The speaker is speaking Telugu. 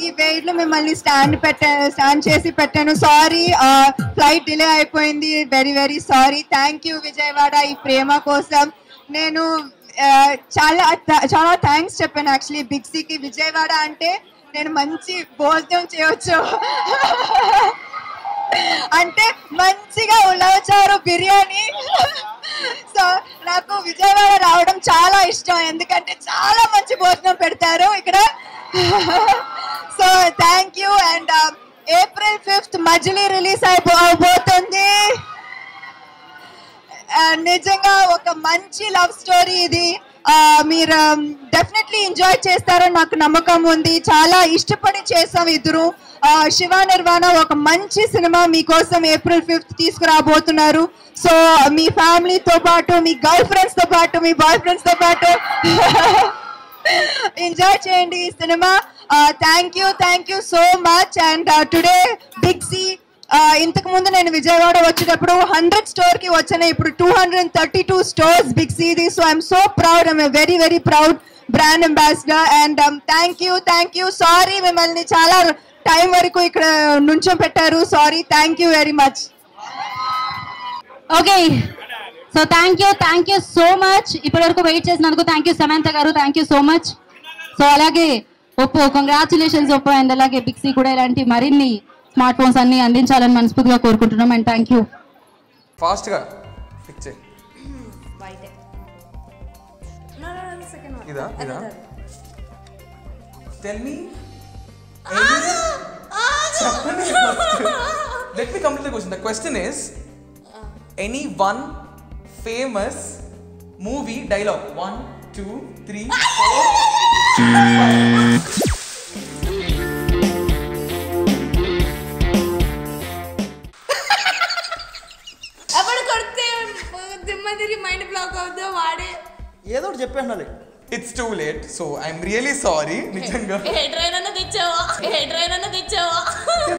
ఈ వెయిట్ లో మిమ్మల్ని స్టాండ్ పెట్టాను స్టాండ్ చేసి పెట్టాను సారీ ఫ్లైట్ డిలే అయిపోయింది very very sorry thank you Vijayawada ఈ ప్రేమ కోసం నేను ఆ, చాలా చాలా థ్యాంక్స్ చెప్పాను యాక్చువల్లీ బిగ్ సికి విజయవాడ అంటే నేను మంచి భోజనం చేయొచ్చు అంటే మంచిగా ఉలవచారు బిర్యానీ సో నాకు విజయవాడ రావడం చాలా ఇష్టం ఎందుకంటే చాలా మంచి భోజనం పెడతారు ఇక్కడ so thank you and April fifth Majili release అయిపో అవబోతుంది And నిజంగా ఒక మంచి లవ్ స్టోరీ ఇది ఆ, మీరు డెఫినెట్లీ ఎంజాయ్ చేస్తారని నాకు నమ్మకం ఉంది చాలా ఇష్టపడి చేసాం ఇద్దరు ఆ, శివ నిర్వాణ ఒక మంచి సినిమా మీకోసం ఏప్రిల్ ఫిఫ్త్ తీసుకురాబోతున్నారు సో మీ ఫ్యామిలీతో పాటు మీ గర్ల్ ఫ్రెండ్స్ తో పాటు మీ బాయ్ ఫ్రెండ్స్ తో పాటు ఎంజాయ్ చేయండి ఈ cinema thank you thank you so much and today Big C ఇంతకు ముందు నేను విజయవాడ వచ్చేటప్పుడు హండ్రెడ్ స్టోర్ కి వచ్చాను ఇప్పుడు two hundred thirty two stores Big సిది so I'm so proud I'm very very proud brand ambassador and thank you thank you sorry మిమ్మల్ని చాలా టైం వరకు ఇక్కడ నుంచో పెట్టారు sorry thank you very much okay so thank you thank you so much ఇప్పటి వరకు వెయిట్ చేసినందుకు thank you Samantha garu thank you so much so అలాగే ఒప్పో కంగ్రాచులేషన్స్ ఒప్పో అండ్ అలాగే బిక్సీ కూడా ఇలాంటి మరిన్ని స్మార్ట్ ఫోన్స్ అన్ని అందించాలని మనస్ఫూర్తిగా కోరుకుంటున్నాం అండ్ థ్యాంక్ యూ ఫాస్ట్గా ఫిక్స్ చేయి ఇదా ఇదా టెల్ మీ చెప్పండి let me complete the question the question is any one famous movie dialogue one two three four అప్పుడు కొడితే దిమ్మ తిరిగి మైండ్ బ్లాక్ అవుతుందో వాడే ఏదో ఒకటి చెప్పేయాలి it's too late so I'm really sorry నిజంగా ఏ ట్రైన్ అన్న తెచ్చావా ఏ ట్రైన్ అన్న తెచ్చావా